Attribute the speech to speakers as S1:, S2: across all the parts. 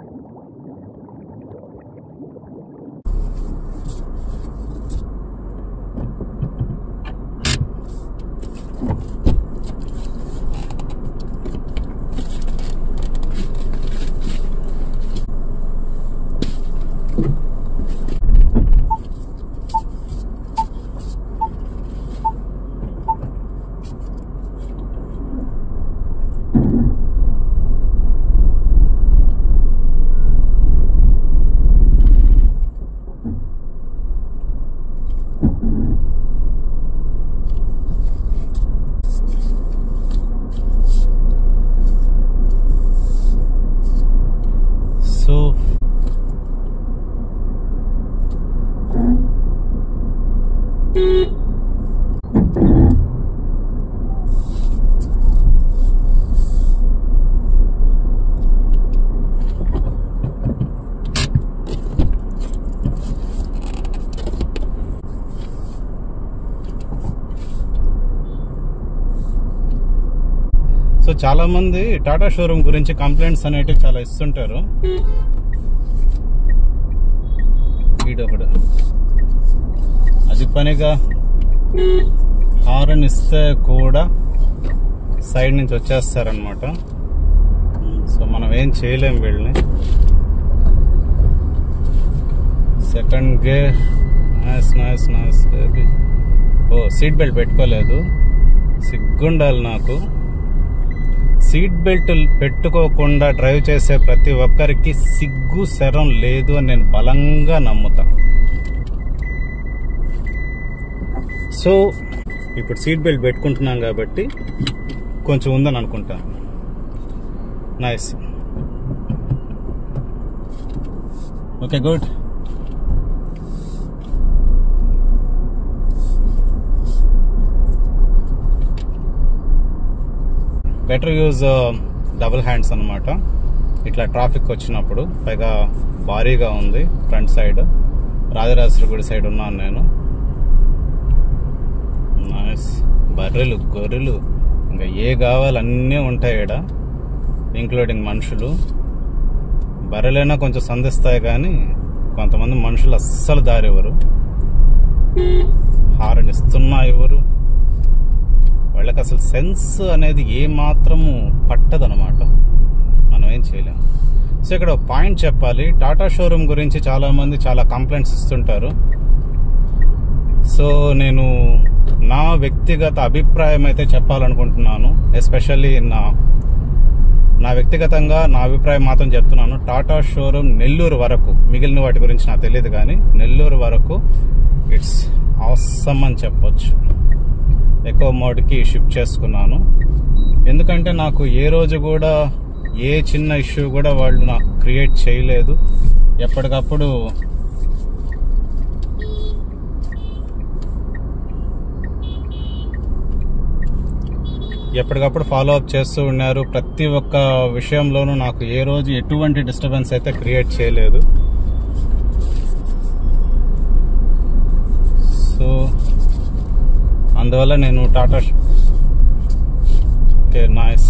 S1: So so చాలా మంది Tata showroom గురించి కంప్లైంట్స్ అనేటివి చాలా ఇస్తుంటారు వీడొకడు అది పనిగా హారన్ ఇస్తే కూడా సైడ్ నుంచి వచ్చేస్తారనమాట సో మనం ఏం చేయలేం వీళ్ళని second gear nice nice nice baby oh seat belt పెట్టుకోలేదు సిగ్గుండాలి నాకు సీట్ బెల్ట్ పెట్టుకోకుండా డ్రైవ్ చేసే ప్రతి ఒక్కరికి సిగ్గు శరం లేదు అని నేను బలంగా నమ్ముతా సో ఇప్పుడు సీట్ బెల్ట్ పెట్టుకుంటున్నాం కాబట్టి కొంచెం ఉందని అనుకుంటాను nice okay good better use double hands అన్నమాట ఇట్లా ట్రాఫిక్ వచ్చినప్పుడు పైగా భారీగా ఉంది ఫ్రంట్ సైడ్ రాజరాజేశ్వరి గుడి సైడ్ ఉన్నాను నేను నైస్ బర్రెలు గొర్రెలు ఇంకా ఏ కావాలి అన్నీ ఉంటాయి ఈడ ఇంక్లూడింగ్ మనుషులు బర్రెలైనా కొంచెం సంధిస్తాయి కానీ కొంతమంది మనుషులు అస్సలు దారి ఇవ్వరు హారన్ ఇస్తున్నా ఇవ్వరు వాళ్ళకి అసలు సెన్స్ అనేది ఏ మాత్రము పట్టదనమాట మనం ఏం చేయలేం సో ఇక్కడ ఒక పాయింట్ చెప్పాలి టాటా షోరూమ్ గురించి చాలా మంది చాలా కంప్లైంట్స్ ఇస్తుంటారు సో నేను నా వ్యక్తిగత అభిప్రాయం అయితే చెప్పాలనుకుంటున్నాను ఎస్పెషల్లీ నా నా వ్యక్తిగతంగా నా అభిప్రాయం మాత్రం చెప్తున్నాను టాటా షోరూమ్ నెల్లూరు వరకు మిగిలిన వాటి గురించి నాకు తెలియదు కానీ నెల్లూరు వరకు ఇట్స్ అవసరం అని చెప్పొచ్చు ఎక్కువ మోడ్కి షిఫ్ట్ చేసుకున్నాను ఎందుకంటే నాకు ఏ రోజు కూడా ఏ చిన్న ఇష్యూ కూడా వాళ్ళు నాకు క్రియేట్ చేయలేదు ఎప్పటికప్పుడు ఎప్పటికప్పుడు ఫాలో అప్ చేస్తూ ఉన్నారు ప్రతి ఒక్క విషయంలోనూ నాకు ఏ రోజు ఎటువంటి డిస్టర్బెన్స్ అయితే క్రియేట్ చేయలేదు సో అందువల్ల నేను టాటా ఓకే నైస్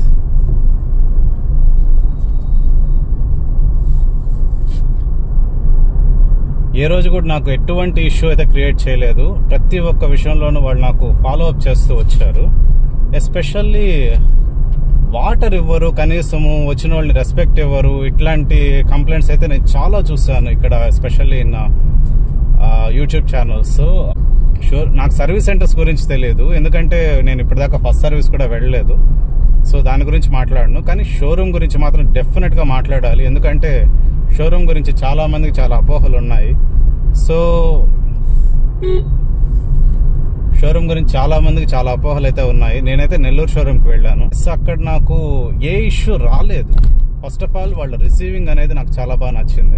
S1: ఏ రోజు కూడా నాకు ఎటువంటి ఇష్యూ అయితే క్రియేట్ చేయలేదు ప్రతి ఒక్క విషయంలోనూ వాళ్ళు నాకు ఫాలో అప్ చేస్తూ వచ్చారు ఎస్పెషల్లీ వాటర్ ఇవ్వరు కనీసము వచ్చిన వాళ్ళని రెస్పెక్ట్ ఇవ్వరు ఇట్లాంటి కంప్లైంట్స్ అయితే నేను చాలా చూసాను ఇక్కడ especially in YouTube channels sure నాకు సర్వీస్ సెంటర్స్ గురించి తెలియదు ఎందుకంటే నేను ఇప్పటిదాకా ఫస్ట్ సర్వీస్ కూడా వెళ్ళలేదు సో దాని గురించి మాట్లాడను కానీ షోరూమ్ గురించి మాత్రం డెఫినెట్గా మాట్లాడాలి ఎందుకంటే షోరూమ్ గురించి చాలా మందికి చాలా అపోహలు ఉన్నాయి సో షోరూమ్ గురించి చాలా మందికి చాలా అపోహలు అయితే ఉన్నాయి నేనైతే నెల్లూరు షోరూమ్కి వెళ్ళాను సో అక్కడ నాకు ఏ ఇష్యూ రాలేదు ఫస్ట్ ఆఫ్ ఆల్ వాళ్ళ రిసీవింగ్ అనేది నాకు చాలా బాగా నచ్చింది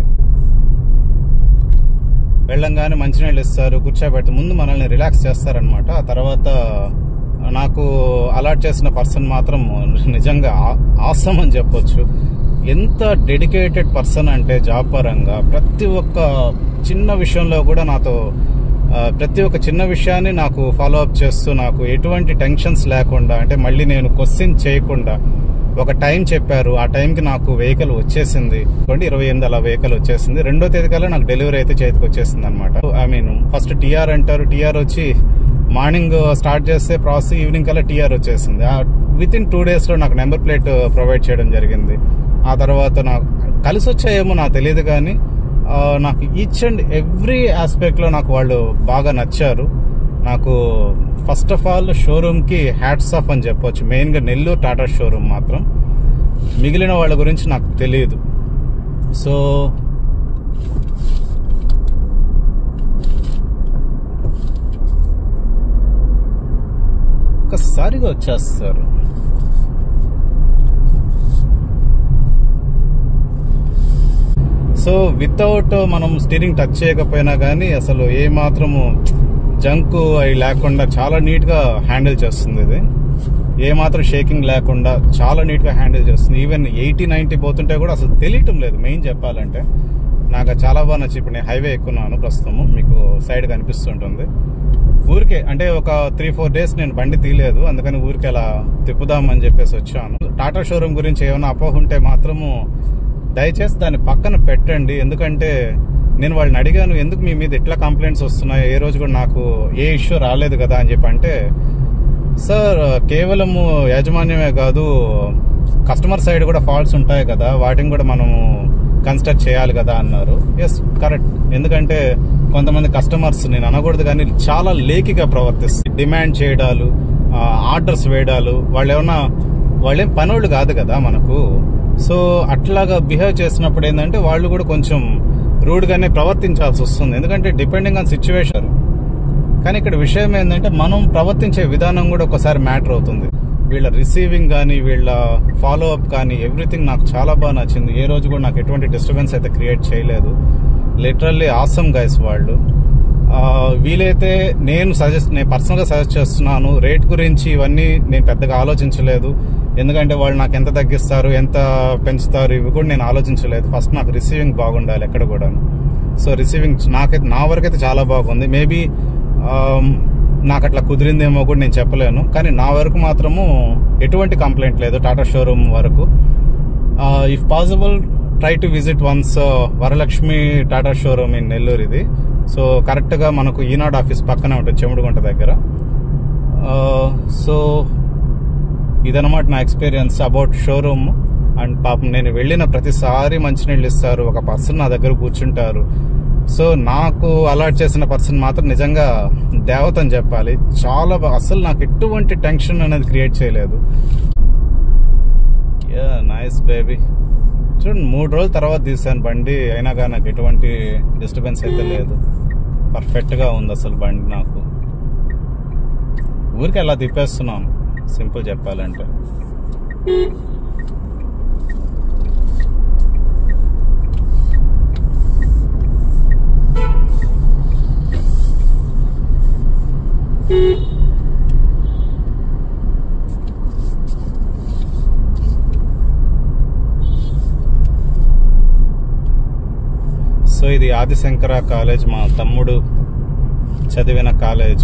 S1: వెళ్ళంగానే మంచినీళ్ళు ఇస్తారు కూర్చోబెడితే ముందు మనల్ని రిలాక్స్ చేస్తారనమాట ఆ తర్వాత నాకు అలాట్ చేసిన పర్సన్ మాత్రం నిజంగా ఆసం అని చెప్పొచ్చు ఎంత డెడికేటెడ్ పర్సన్ అంటే జాబ్ పరంగా ప్రతి ఒక్క చిన్న విషయంలో కూడా నాతో ఆ, ప్రతి ఒక్క చిన్న విషయాన్ని నాకు ఫాలో అప్ చేస్తూ నాకు ఎటువంటి టెన్షన్స్ లేకుండా అంటే మళ్ళీ నేను క్వశ్చన్ చేయకుండా ఒక టైం చెప్పారు ఆ టైంకి నాకు వెహికల్ వచ్చేసింది అంటే ఇరవై ఎనిమిది అలా వెహికల్ వచ్చేసింది రెండో తేదీ కల్లా నాకు డెలివరీ అయితే చేతికి వచ్చేసింది అనమాట ఐ మీన్ ఫస్ట్ టీఆర్ అంటారు టీఆర్ వచ్చి మార్నింగ్ స్టార్ట్ చేస్తే ప్రాసెస్ ఈవినింగ్ కల్లా టీఆర్ వచ్చేసింది విత్ ఇన్ టూ డేస్లో నాకు నెంబర్ ప్లేట్ ప్రొవైడ్ చేయడం జరిగింది ఆ తర్వాత నాకు కలిసి వచ్చాయేమో నాకు తెలియదు కానీ ఆ, నాకు ఈచ్ అండ్ ఎవ్రీ ఆస్పెక్ట్లో నాకు వాళ్ళు బాగా నచ్చారు నాకు ఫస్ట్ ఆఫ్ ఆల్ షోరూమ్కి హ్యాట్స్ ఆఫ్ అని చెప్పొచ్చు మెయిన్గా నెల్లూరు టాటా షోరూమ్ మాత్రం మిగిలిన వాళ్ళ గురించి నాకు తెలియదు సో ఒక్కసారిగా వచ్చేస్తారు సో వితౌట్ మనం స్టీరింగ్ టచ్ చేయకపోయినా కానీ అసలు ఏ మాత్రము జంక్ అవి లేకుండా చాలా నీట్ గా హ్యాండిల్ చేస్తుంది ఇది ఏ మాత్రం షేకింగ్ లేకుండా చాలా నీట్ గా హ్యాండిల్ చేస్తుంది ఈవెన్ ఎయిటీ నైన్టీ పోతుంటే కూడా అసలు తెలియటం లేదు మెయిన్ చెప్పాలంటే నాకు అది చాలా బాగా నచ్చి ఇప్పుడు నేను హైవే ఎక్కున్నాను ప్రస్తుతము మీకు సైడ్ కనిపిస్తుంటుంది ఊరికే అంటే ఒక త్రీ ఫోర్ డేస్ నేను బండి తీయలేదు అందుకని ఊరికే అలా తిప్పుదామని చెప్పేసి వచ్చాను టాటా షోరూమ్ గురించి ఏమైనా అపోహ ఉంటే మాత్రము దయచేసి దాన్ని పక్కన పెట్టండి ఎందుకంటే నేను వాళ్ళని అడిగాను ఎందుకు మీ మీద ఇట్లా కంప్లైంట్స్ వస్తున్నాయి ఏ రోజు కూడా నాకు ఏ ఇష్యూ రాలేదు కదా అని చెప్పి అంటే సార్ కేవలము యాజమాన్యమే కాదు కస్టమర్ సైడ్ కూడా ఫాల్ట్స్ ఉంటాయి కదా వాటిని కూడా మనము కన్సిడర్ చేయాలి కదా అన్నారు ఎస్ కరెక్ట్ ఎందుకంటే కొంతమంది కస్టమర్స్ నేను అనకూడదు కానీ చాలా లేకిగా ప్రవర్తిస్తారు డిమాండ్ చేయడాలు ఆర్డర్స్ వేయడాలు వాళ్ళు ఏమన్నా వాళ్ళేం పనోళ్ళు కాదు కదా మనకు సో అట్లాగా బిహేవ్ చేసినప్పుడు ఏంటంటే వాళ్ళు కూడా కొంచెం రూడ్ గానే ప్రవర్తించాల్సి వస్తుంది ఎందుకంటే డిపెండింగ్ ఆన్ సిచ్యువేషన్ కానీ ఇక్కడ విషయం ఏంటంటే మనం ప్రవర్తించే విధానం కూడా ఒకసారి మ్యాటర్ అవుతుంది వీళ్ళ రిసీవింగ్ కానీ వీళ్ళ ఫాలో అప్ కానీ ఎవ్రీథింగ్ నాకు చాలా బాగా నచ్చింది ఏ రోజు కూడా నాకు ఎటువంటి డిస్టర్బెన్స్ అయితే క్రియేట్ చేయలేదు లిటరల్లీ ఆసమ్ గైస్ వాళ్ళు ఆ, వీలైతే నేను సజెస్ట్ నేను పర్సనల్గా సజెస్ట్ చేస్తున్నాను రేట్ గురించి ఇవన్నీ నేను పెద్దగా ఆలోచించలేదు ఎందుకంటే వాళ్ళు నాకు ఎంత తగ్గిస్తారు ఎంత పెంచుతారు ఇవి కూడా నేను ఆలోచించలేదు ఫస్ట్ నాకు రిసీవింగ్ బాగుండాలి ఎక్కడ కూడా సో రిసీవింగ్ నాకైతే నా వరకైతే చాలా బాగుంది మేబీ నాకు అట్లా కుదిరిందేమో కూడా నేను చెప్పలేను కానీ నా వరకు మాత్రము ఎటువంటి కంప్లైంట్ లేదు టాటా షోరూమ్ వరకు if possible try to visit once Varalakshmi Tata showroom in Nellore ఇది సో కరెక్ట్గా మనకు ఈనాడు ఆఫీస్ పక్కనే ఉంటుంది చెముడుగుంట దగ్గర సో ఇదనమాట నా ఎక్స్పీరియన్స్ అబౌట్ షోరూమ్ అండ్ పాపం నేను వెళ్ళిన ప్రతిసారి మంచినీళ్ళు ఇస్తారు ఒక పర్సన్ నా దగ్గర కూర్చుంటారు సో నాకు అలాట్ చేసిన పర్సన్ మాత్రం నిజంగా దేవత అని చెప్పాలి చాలా బా- అసలు నాకు ఎటువంటి టెన్షన్ అనేది క్రియేట్ చేయలేదు యా నైస్ బేబీ చూడండి మూడు రోజుల తర్వాత తీసాను బండి అయినా కానీ నాకు ఎటువంటి డిస్టర్బెన్స్ అయితే లేదు పర్ఫెక్ట్గా ఉంది అసలు బండి నాకు ఊరికి అలా తిప్పేస్తున్నాను సింపుల్ చెప్పాలంటే సో ఇది ఆదిశంకర కాలేజ్ మా తమ్ముడు చదివిన కాలేజ్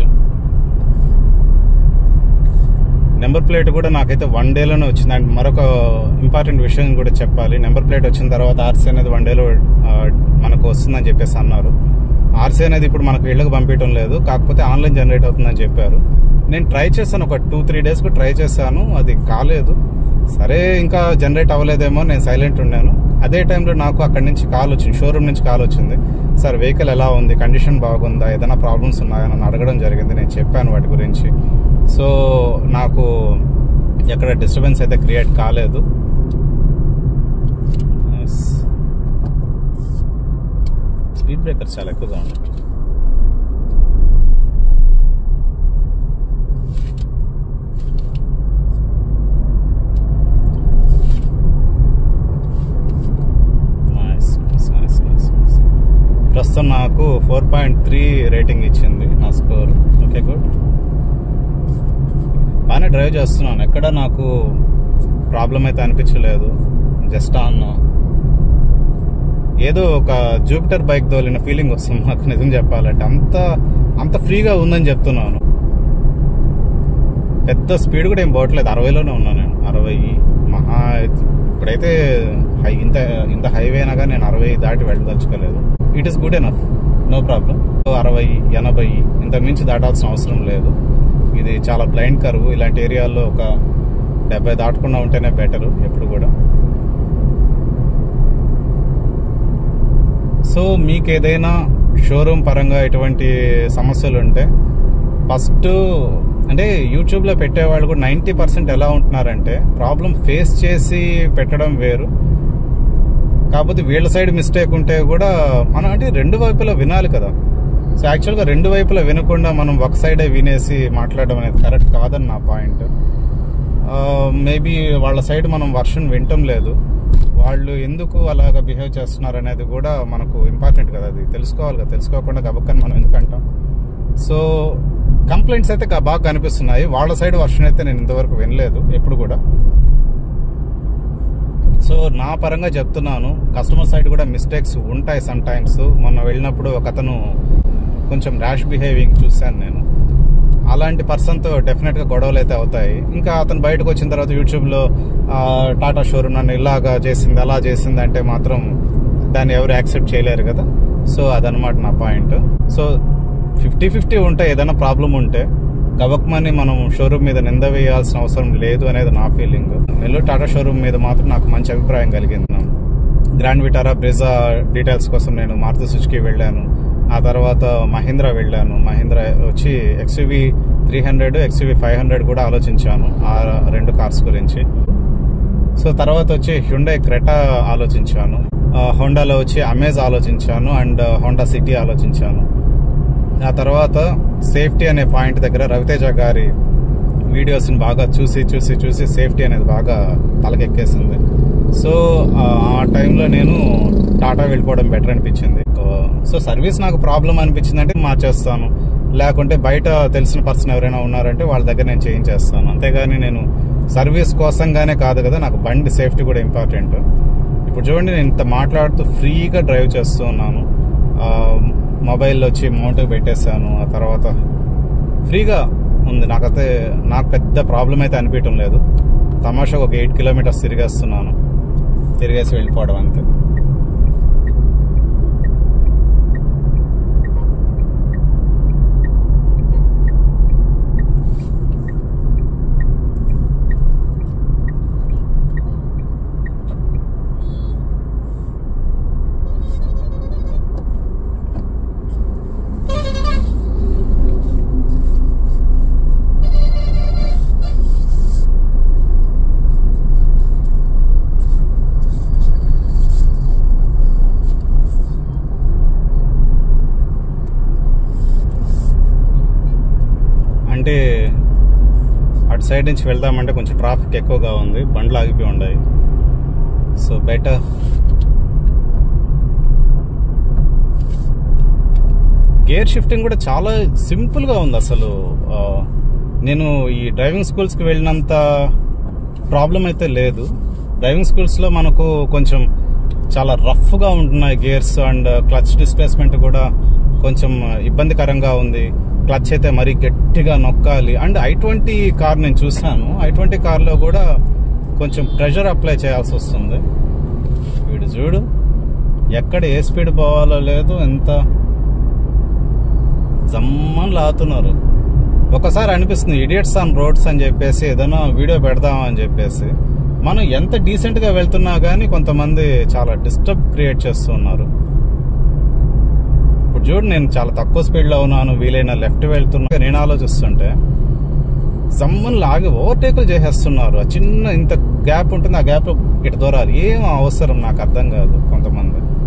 S1: నెంబర్ ప్లేట్ కూడా నాకైతే వన్ డేలోనే వచ్చింది అండ్ మరొక ఇంపార్టెంట్ విషయం కూడా చెప్పాలి నెంబర్ ప్లేట్ వచ్చిన తర్వాత ఆర్సీ అనేది వన్ డేలో ఆ, మనకు వస్తుందని చెప్పేసి అన్నారు ఆర్సీ అనేది ఇప్పుడు మనకు ఇళ్ళకి పంపించడం లేదు కాకపోతే ఆన్లైన్ జనరేట్ అవుతుందని చెప్పారు నేను ట్రై చేశాను ఒక టూ త్రీ డేస్కి ట్రై చేశాను అది కాలేదు సరే ఇంకా జనరేట్ అవ్వలేదేమో నేను సైలెంట్ ఉన్నాను అదే టైంలో నాకు అక్కడి నుంచి కాల్ వచ్చింది షోరూమ్ నుంచి కాల్ వచ్చింది సార్ వెహికల్ ఎలా ఉంది కండిషన్ బాగుందా ఏదైనా ప్రాబ్లమ్స్ ఉన్నాయా అని అడగడం జరిగింది నేను చెప్పాను వాటి గురించి సో నాకు ఎక్కడ డిస్టర్బెన్స్ అయితే క్రియేట్ కాలేదు స్పీడ్ బ్రేకర్ చాలా ఎక్కువగా ఉంది Nice, nice, nice, nice, nice. ప్రస్తుతం నాకు ఫోర్ పాయింట్ త్రీ రేటింగ్ ఇచ్చింది నా స్కోర్ ఓకే గుడ్ బాగానే డ్రైవ్ చేస్తున్నాను ఎక్కడ నాకు ప్రాబ్లం అయితే అనిపించలేదు జస్ట్ ఆన్ ఏదో ఒక జూపిటర్ బైక్ తోలిన ఫీలింగ్ వస్తుంది నాకు నిజం చెప్పాలంటే అంత అంత ఫ్రీగా ఉందని చెప్తున్నాను పెద్ద స్పీడ్ కూడా ఏం పోవట్లేదు అరవైలోనే ఉన్నాను నేను అరవై మహా ఇప్పుడైతే హై ఇంత ఇంత హైవే అయినా కానీ నేను అరవై దాటి వెళ్ళదలుచుకోలేదు it is good enough no problem అరవై ఎనభై ఇంత మించి దాటాల్సిన అవసరం లేదు ఇది చాలా బ్లైండ్ కర్వ్ ఇలాంటి ఏరియాల్లో ఒక డెబ్బై దాటకుండా ఉంటేనే బెటర్ ఎప్పుడు కూడా సో మీకు ఏదైనా షోరూమ్ పరంగా ఎటువంటి సమస్యలు ఉంటే ఫస్ట్ అంటే యూట్యూబ్లో పెట్టేవాళ్ళు కూడా నైంటీ పర్సెంట్ ఎలా ఉంటున్నారంటే ప్రాబ్లం ఫేస్ చేసి పెట్టడం వేరు కాకపోతే వీళ్ళ సైడ్ మిస్టేక్ ఉంటే కూడా మనం అంటే రెండు వైపులా వినాలి కదా సో యాక్చువల్గా రెండు వైపులా వినకుండా మనం ఒక సైడే వినేసి మాట్లాడడం అనేది కరెక్ట్ కాదని నా పాయింట్ మేబీ వాళ్ళ సైడ్ మనం వర్షన్ వింటం లేదు వాళ్ళు ఎందుకు అలాగ బిహేవ్ చేస్తున్నారు అనేది కూడా మనకు ఇంపార్టెంట్ కదా అది తెలుసుకోవాలి కదా తెలుసుకోకుండా గబక్కని మనం ఎందుకు అంటాం సో కంప్లైంట్స్ అయితే గా- బాగా కనిపిస్తున్నాయి వాళ్ళ సైడ్ వర్షన్ అయితే నేను ఇంతవరకు వినలేదు ఎప్పుడు కూడా సో నా పరంగా చెప్తున్నాను కస్టమర్ సైడ్ కూడా మిస్టేక్స్ ఉంటాయి సమ్ టైమ్స్ మొన్న వెళ్ళినప్పుడు ఒక అతను కొంచెం ర్యాష్ బిహేవింగ్ చూశాను నేను అలాంటి పర్సన్తో డెఫినెట్గా గొడవలు అయితే అవుతాయి ఇంకా అతను బయటకు వచ్చిన తర్వాత యూట్యూబ్లో ఆ, టాటా షోరూమ్ నన్ను ఇలాగా చేసింది అలా చేసింది అంటే మాత్రం దాన్ని ఎవరు యాక్సెప్ట్ చేయలేరు కదా సో అదనమాట నా పాయింట్ సో ఫిఫ్టీ ఫిఫ్టీ ఉంటే ఏదైనా ప్రాబ్లం ఉంటే గవక్మని మనం షోరూమ్ మీద నింద వేయాల్సిన అవసరం లేదు అనేది నా ఫీలింగ్ నెల్లూరు టాటా షోరూమ్ మీద మాత్రం నాకు మంచి అభిప్రాయం కలిగింది గ్రాండ్ విటారా బ్రిజా డీటెయిల్స్ కోసం నేను మారుతి సుజుకి వెళ్ళాను ఆ తర్వాత మహీంద్రా వెళ్ళాను మహీంద్రా వచ్చి XUV three hundred XUV five hundred కూడా ఆలోచించాను ఆ రెండు కార్స్ గురించి సో తర్వాత వచ్చి హ్యుండై క్రెటా ఆలోచించాను ఆ, హోండాలో వచ్చి అమేజ్ ఆలోచించాను అండ్ హోండా సిటీ ఆలోచించాను ఆ తర్వాత సేఫ్టీ అనే పాయింట్ దగ్గర రవితేజ గారి వీడియోస్ని బాగా చూసి చూసి చూసి సేఫ్టీ అనేది బాగా తలకెక్కేసింది సో ఆ ఆ టైంలో నేను టాటా వెళ్ళిపోవడం బెటర్ అనిపించింది సో సర్వీస్ నాకు ప్రాబ్లం అనిపించింది అంటే మార్చేస్తాను లేకుంటే బయట తెలిసిన పర్సన్ ఎవరైనా ఉన్నారంటే వాళ్ళ దగ్గర నేను చేయించేస్తాను అంతేగాని నేను సర్వీస్ కోసంగానే కాదు కదా నాకు బండి సేఫ్టీ కూడా ఇంపార్టెంట్ ఇప్పుడు చూడండి నేను ఇంత మాట్లాడుతూ ఫ్రీగా డ్రైవ్ చేస్తూ ఉన్నాను ఆ, మొబైల్ వచ్చి మౌంట్ పెట్టేశాను ఆ తర్వాత ఫ్రీగా ఉంది నాకైతే నాకు పెద్ద ప్రాబ్లం అయితే అనిపించడం లేదు తమాషాగా ఒక ఎయిట్ కిలోమీటర్స్ తిరిగేస్తున్నాను తిరిగేసి వెళ్ళిపోవడం అంతే అంటే అటు సైడ్ నుంచి వెళ్దామంటే కొంచెం ట్రాఫిక్ ఎక్కువగా ఉంది బండ్లు ఆగిపోయి ఉన్నాయి సో బెటర్ గేర్ షిఫ్టింగ్ కూడా చాలా సింపుల్ గా ఉంది అసలు ఆ, నేను ఈ డ్రైవింగ్ స్కూల్స్ కి వెళ్ళినంత ప్రాబ్లం అయితే లేదు డ్రైవింగ్ స్కూల్స్ లో మనకు కొంచెం చాలా రఫ్ గా ఉంటున్నాయి గేర్స్ అండ్ క్లచ్ డిస్ప్లేస్మెంట్ కూడా కొంచెం ఇబ్బందికరంగా ఉంది క్లచ్ అయితే మరీ గట్టిగా నొక్కాలి అండ్ ఐ ట్వంటీ కార్ నేను చూసాను ఐ ట్వంటీ కార్లో కూడా కొంచెం ప్రెషర్ అప్లై చేయాల్సి వస్తుంది వీడు చూడు ఎక్కడ ఏ స్పీడ్ పోవాలో లేదు ఎంత జమ్మని లాతున్నారు ఒకసారి అనిపిస్తుంది ఇడియట్స్ ఆన్ రోడ్స్ అని చెప్పేసి ఏదైనా వీడియో పెడదాం అని చెప్పేసి మనం ఎంత డీసెంట్ గా వెళ్తున్నా గానీ కొంతమంది చాలా డిస్టర్బ్ క్రియేట్ చేస్తున్నారు ఇప్పుడు చూడు నేను చాలా తక్కువ స్పీడ్ లో ఉన్నాను వీలైన లెఫ్ట్ వెళ్తున్నా నేను ఆలోచిస్తుంటే సమ్మన్ లాగి ఓవర్టేకులు చేసేస్తున్నారు ఆ చిన్న ఇంత గ్యాప్ ఉంటుంది ఆ గ్యాప్ ఇటు దూరాలి ఏం అవసరం నాకు అర్థం కాదు కొంతమంది